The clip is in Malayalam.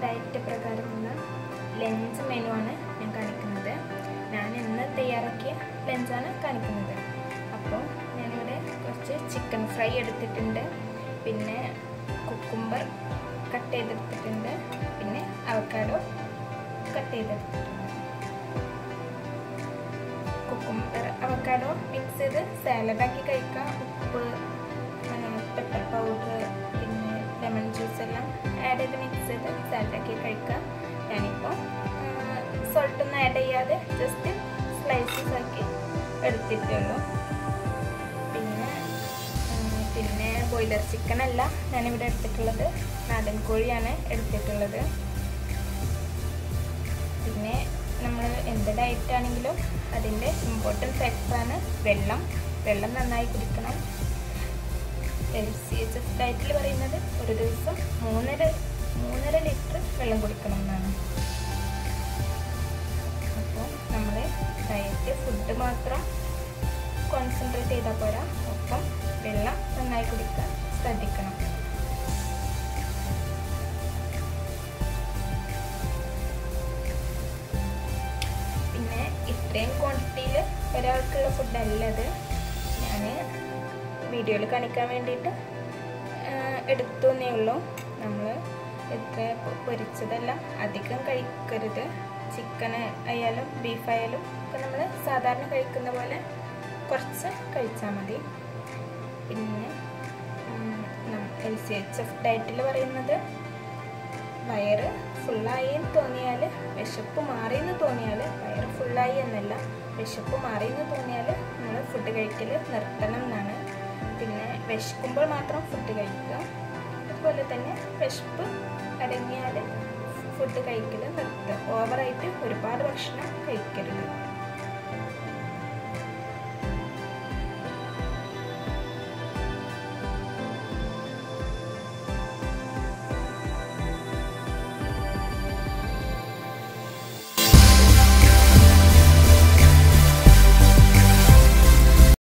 ഡയറ്റ് പ്രകാരമുള്ള ലഞ്ച് മെനു ആണ് ഞാൻ കാണിക്കുന്നത് ഞാൻ ഇന്ന് തയ്യാറാക്കിയ ലഞ്ചാണ് കാണിക്കുന്നത് അപ്പോൾ ഞാനിവിടെ കുറച്ച് ചിക്കൻ ഫ്രൈ എടുത്തിട്ടുണ്ട് പിന്നെ കുക്കുംബർ കട്ട് ചെയ്തെടുത്തിട്ടുണ്ട് പിന്നെ അവക്കാഡോ കട്ട് ചെയ്തെടുത്തിട്ടുണ്ട് കുക്കുംബർ അവക്കാഡോ മിക്സ് ചെയ്ത് സാലഡാക്കി കഴിക്കാം ഉപ്പ് പെപ്പർ പൗഡർ പിന്നെ ലെമൺ ജ്യൂസ് എല്ലാം ആഡ് ചെയ്ത് മിക്സ് ചെയ്ത് സാലഡാക്കി കഴിക്കാം ഞാനിപ്പോൾ സോൾട്ടൊന്നും ആഡ് ചെയ്യാതെ ജസ്റ്റ് സ്ലൈസസ് ആക്കി എടുത്തിട്ടുള്ളൂ പിന്നെ പിന്നെ ബോയിലർ ചിക്കൻ അല്ല ഞാനിവിടെ എടുത്തിട്ടുള്ളത് നാടൻ കോഴിയാണ് എടുത്തിട്ടുള്ളത് പിന്നെ നമ്മൾ എന്ത് ഡയറ്റ് ആണെങ്കിലും അതിൻ്റെ ഇമ്പോർട്ടൻറ്റ് ഫാക്ടറാണ് വെള്ളം വെള്ളം നന്നായി കുടിക്കണം എൽ സി എച്ച് എഫ് ഡയറ്റിൽ പറയുന്നത് ഒരു ദിവസം മൂന്നര മൂന്നര ലിറ്റർ വെള്ളം കുടിക്കണം എന്നാണ് അപ്പോൾ നമ്മൾ ഡയറ്റ് ഫുഡ് മാത്രം കോൺസെൻട്രേറ്റ് ചെയ്താൽ പോരാ ഒപ്പം വെള്ളം നന്നായി കുടിക്കാൻ ശ്രദ്ധിക്കണം പിന്നെ ഇത്രയും ക്വാണ്ടിറ്റിയിൽ ഒരാൾക്കുള്ള ഫുഡല്ല അത് ഞാൻ വീഡിയോയിൽ കാണിക്കാൻ വേണ്ടിയിട്ട് എടുത്തു എന്നേ ഉള്ളൂ നമ്മൾ ഇത്ര പൊരിച്ചതെല്ലാം അധികം കഴിക്കരുത് ചിക്കൻ ആയാലും ബീഫായാലും ഒക്കെ നമ്മൾ സാധാരണ കഴിക്കുന്ന പോലെ കുറച്ച് കഴിച്ചാൽ മതി പിന്നെ എൽ സി എച്ച് എഫ് ഡയറ്റിൽ പറയുന്നത് വയറ് ഫുള്ളായി എന്ന് തോന്നിയാൽ വിശപ്പ് മാറി എന്ന് തോന്നിയാൽ വയറ് ഫുള്ളായി എന്നല്ല വിശപ്പ് മാറി എന്ന് തോന്നിയാൽ നമ്മൾ ഫുഡ് കഴിക്കൽ നിർത്തണം എന്നാണ് പിന്നെ വിശക്കുമ്പോൾ മാത്രം ഫുഡ് കഴിക്കുക അതുപോലെ തന്നെ വിശപ്പ് അടങ്ങിയാൽ ഫുഡ് കഴിക്കൽ നിർത്തുക ഓവറായിട്ട് ഒരുപാട് ഭക്ഷണം കഴിക്കരുത്